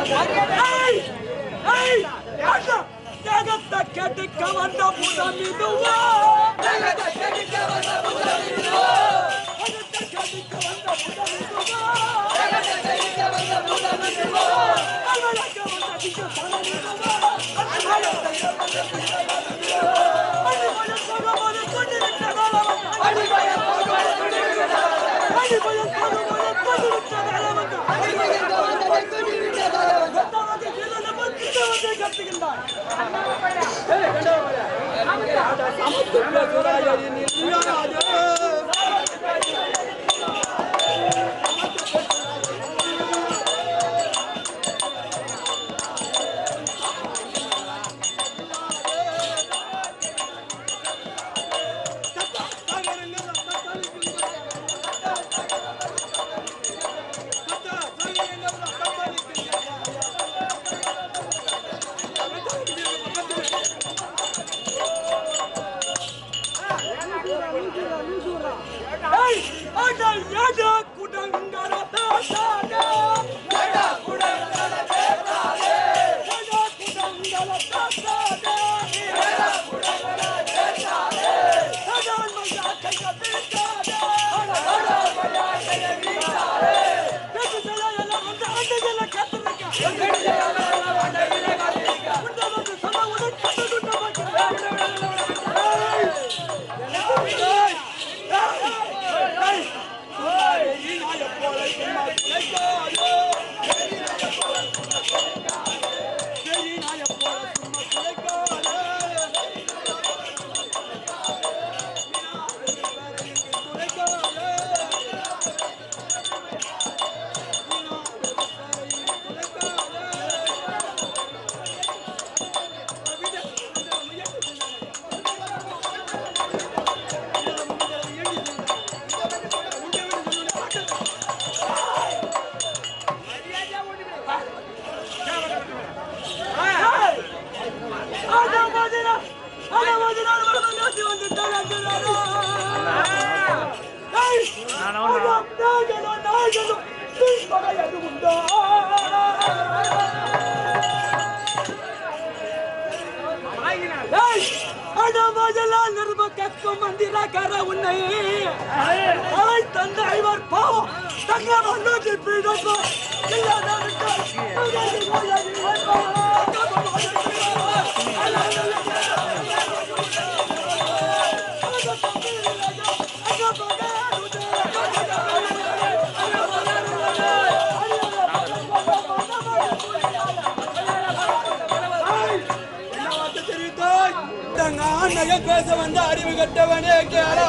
ஏய், ஏய், ஏண்டா, தேகத்தை கெடுக்க வந்த புதம் இதுவா? தேகத்தை கெடுக்க வந்த புதம் இதுவா? தேகத்தை கெடுக்க வந்த புதம் இதுவா? தேகத்தை கெடுக்க வந்த புதம் இதுவா? அழக வந்த திக்குத்தனம் இதுவா? அடிமயத்தை வந்த திக்குத்தனம் இதுவா? அடிமயம் போகும்போது கொண்டிருந்த காலம் அடிமயம் போகும்போது கொண்டிருந்த காலம் அடிமயம் போகும்போது கொண்டிருந்த காலம் அடிமயம் போகும்போது கொண்டிருந்த காலம் எத்தவகை வீரனை பற்றி எத்தவகை கத்துகின்றாய் ஏய், அடல் எட குடங்கர தாத்தாடே. எட குடங்கர தாத்தாடே. எட குடங்கர தாத்தாடே. எட குடங்கர தாத்தாடே. அடல் மயா கைய வீட்டாடே. அடல் மயா கைய வீட்டாடே. கேட்டு தலையில வந்து அண்டையில கத்துறிக்க. அண்டையில வந்து கத்துறிக்க. உன்னை வந்து சொன்ன உடனே கத்து துட்ட மாட்டேன். ஏய், ஏய், ஏய். மந்திரக்கார உன்னை ஆய் தந்த ஐவர் பாவம் தங்க மன்னோட்டி பீடப்போ அண்ணன் பேச வந்த அறிவு கட்டவனே கேளா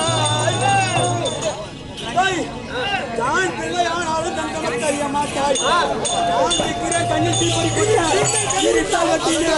நான் பிள்ளையானாலும் தன் கணக்கு அறிய மாட்டாய் நான் இருக்கிறேன் கண்ணில் தீ இருட்டாவட்டிலே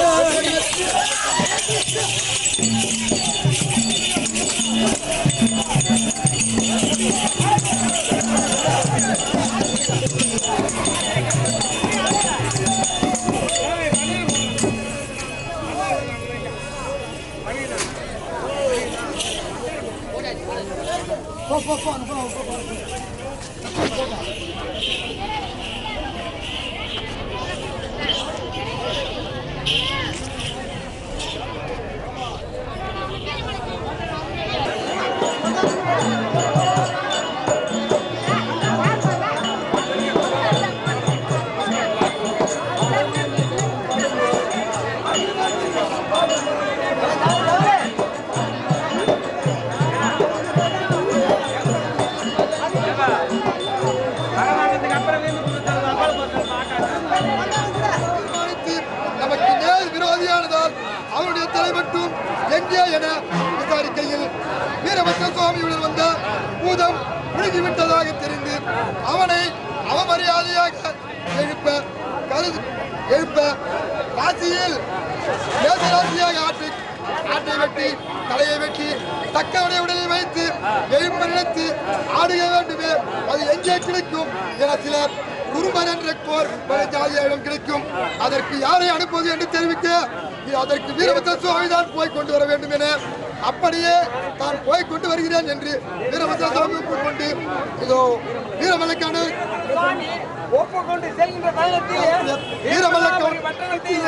தீர்மானித்து நமக்கு நேர் விரோதியானதால் அவருடைய தலை மட்டும் எங்கே என விசாரிக்கையில் வீரபத்ர சுவாமியுடன் வந்த பூதம் முழுகிவிட்டதாக தெரிந்து அவனை அவமரியாதையாக எழுப்ப கருது எழுப்ப காசியில் தேசராசியாக ஆற்றி ஆட்டை வெட்டி தலையை வெட்டி தக்கவனை உடலில் வைத்து எழுப்ப நினைத்து ஆடுக வேண்டுமே அது எங்கே கிடைக்கும் என சிலர் குருமன் என்ற போர் ஜாதியாரிடம் கிடைக்கும் அதற்கு யாரை அனுப்புவது என்று தெரிவிக்க அதற்கு வீரபத்ர சுவாமி தான் போய் கொண்டு வர வேண்டும் என அப்படியே தான் போய் கொண்டு வருகிறேன் என்று வீரபத்ர சுவாமி கொண்டு இதோ வீரமலைக்கான சுவாமி ஒப்புக்கொண்டு செல்கின்ற பயணத்தில் வீரமல்லக்கம் பட்டணத்தில்